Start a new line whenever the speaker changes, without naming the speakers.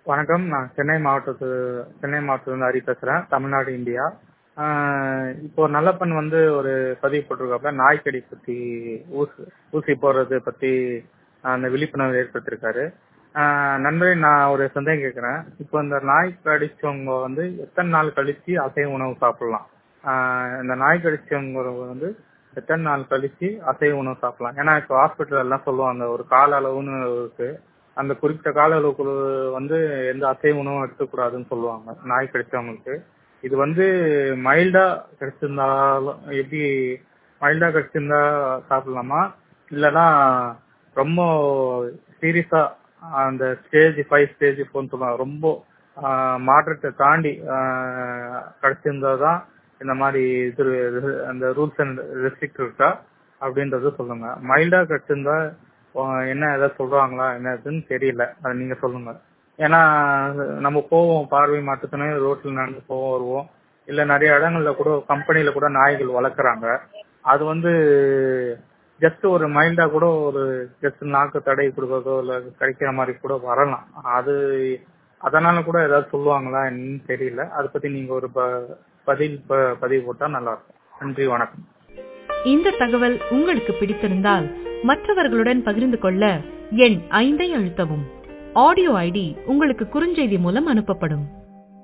வணக்கம் நான் சென்னை மாவட்டத்து சென்னை மாவட்டத்திலிருந்து ஹரி பேசுறேன் தமிழ்நாடு இந்தியா ஆஹ் இப்போ நல்லப்பன் வந்து ஒரு பதிவு போட்டிருக்காப்புல நாய்க்கடி பத்தி ஊசி ஊசி போடுறது பத்தி அந்த விழிப்புணர்வு ஏற்படுத்திருக்காரு ஆஹ் நண்பரே நான் ஒரு சந்தேகம் கேட்கிறேன் இப்போ இந்த நாய் கடிச்சவங்க வந்து எத்தனை நாள் கழிச்சு அசைவ உணவு சாப்பிடலாம் ஆஹ் இந்த நாய் கடிச்சவங்க வந்து எத்தனை நாள் கழிச்சு அசைவ உணவு சாப்பிடலாம் ஏன்னா இப்போ ஹாஸ்பிட்டல் எல்லாம் சொல்லுவாங்க ஒரு கால அளவுன்னு இருக்கு அந்த குறிப்பிட்ட கால அளவுக்குள்ள வந்து எந்த அசைவ உணவும் எடுக்கக்கூடாதுன்னு சொல்லுவாங்க நாய் கடிச்சவங்களுக்கு இது வந்து மைல்டா கிடைச்சிருந்தாலும் எப்படி மைல்டா கிடைச்சிருந்தா சாப்பிடலாமா இல்லைன்னா ரொம்ப சீரியஸா அந்த ஸ்டேஜ் ஃபைவ் ஸ்டேஜ் ஃபோர்னு சொல்லுவாங்க ரொம்ப மாற்றத்தை தாண்டி கிடைச்சிருந்தா தான் இந்த மாதிரி இது அந்த ரூல்ஸ் அண்ட் ரெஸ்ட்ரிக்ட் இருக்கா அப்படின்றத சொல்லுங்க மைல்டா கிடைச்சிருந்தா என்ன ஏதாவது சொல்றாங்களா என்னதுன்னு தெரியல அது நீங்க சொல்லுங்க ஏன்னா நம்ம போவோம் பார்வை மாற்றத்தினே ரோட்ல நடந்து போவோம் வருவோம் இல்ல நிறைய இடங்கள்ல கூட கம்பெனில கூட நாய்கள் வளர்க்குறாங்க அது வந்து ஜஸ்ட் ஒரு மைல்டா கூட ஒரு ஜஸ்ட் நாக்கு தடை கொடுக்கறதோ இல்ல கிடைக்கிற மாதிரி கூட வரலாம் அது அதனால கூட ஏதாவது சொல்லுவாங்களா என்னன்னு தெரியல அதை பத்தி நீங்க ஒரு பதில் பதிவு போட்டா நல்லா இருக்கும் நன்றி வணக்கம்
இந்த தகவல் உங்களுக்கு பிடித்திருந்தால் மற்றவர்களுடன் பகிர்ந்து கொள்ள எண் ஐந்தை அழுத்தவும் ஆடியோ ஐடி உங்களுக்கு குறுஞ்செய்தி மூலம் அனுப்பப்படும்